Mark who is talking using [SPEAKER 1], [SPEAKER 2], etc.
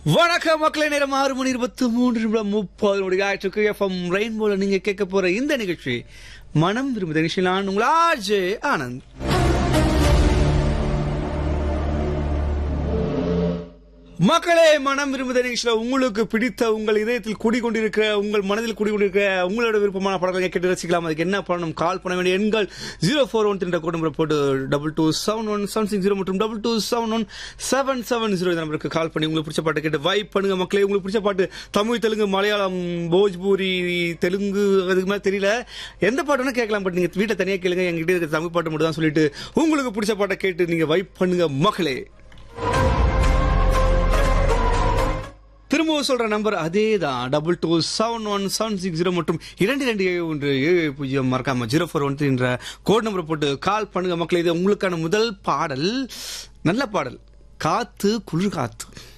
[SPEAKER 1] வணக்கம் மக்களே நேரம் ஆறு மணி இருபத்தி மூன்று நிமிடம் முப்பது மணி ஆயிற்றுக்கு எஃப்எம் ரெயின்போல நீங்க கேட்க போற இந்த நிகழ்ச்சி மனம் விரும்புத நிகழ்ச்சி நான் உங்கள் ஆர்ஜே ஆனந்த் மக்களே மனம் விரும்புத நிகழ்ச்சியில உங்களுக்கு பிடித்த உங்கள் இதயத்தில் குடிக்கொண்டிருக்கிற உங்கள் மனதில் குடிக்கொண்டிருக்கிற உங்களோட விருப்பமான படங்களை கேட்டு ரசிக்கலாம் அதுக்கு என்ன பண்ணணும் கால் பண்ண வேண்டிய எண்கள் ஜீரோ ஃபோர் ஒன் என்ற கோட் நம்பர் போட்டு double two seven one seven six zero மற்றும் double two seven one seven seven zero இந்த நம்பருக்கு கால் பண்ணி உங்களுக்கு பிடிச்ச பாட்டை கேட்டு வைப் பண்ணுங்க மக்களே உங்களுக்கு பிடிச்ச பாட்டு தமிழ் தெலுங்கு மலையாளம் போஜ்பூரி தெலுங்கு அதுக்கு மேலே தெரியல எந்த பாட்டுனா கேட்கலாம் பட் நீங்க வீட்டை தனியாக கேளுங்க எங்ககிட்ட இருக்க தமிழ் பாட்டு மட்டும் தான் சொல்லிட்டு உங்களுக்கு பிடிச்ச பாட்டை கேட்டு நீங்க வைப் பண்ணுங்க மக்களே திரும்பவும் சொல்ற நம்பர் அதே தான் double two seven one seven six zero மற்றும் இரண்டு ரெண்டு ஏழு ஒன்று ஏழு பூஜ்ஜியம் மறக்காம ஜீரோ ஃபோர் ஒன் என்ற கோட் நம்பரை போட்டு கால் பண்ணுங்க மக்களே இது உங்களுக்கான முதல் பாடல் நல்ல பாடல் காத்து குளிர் காத்து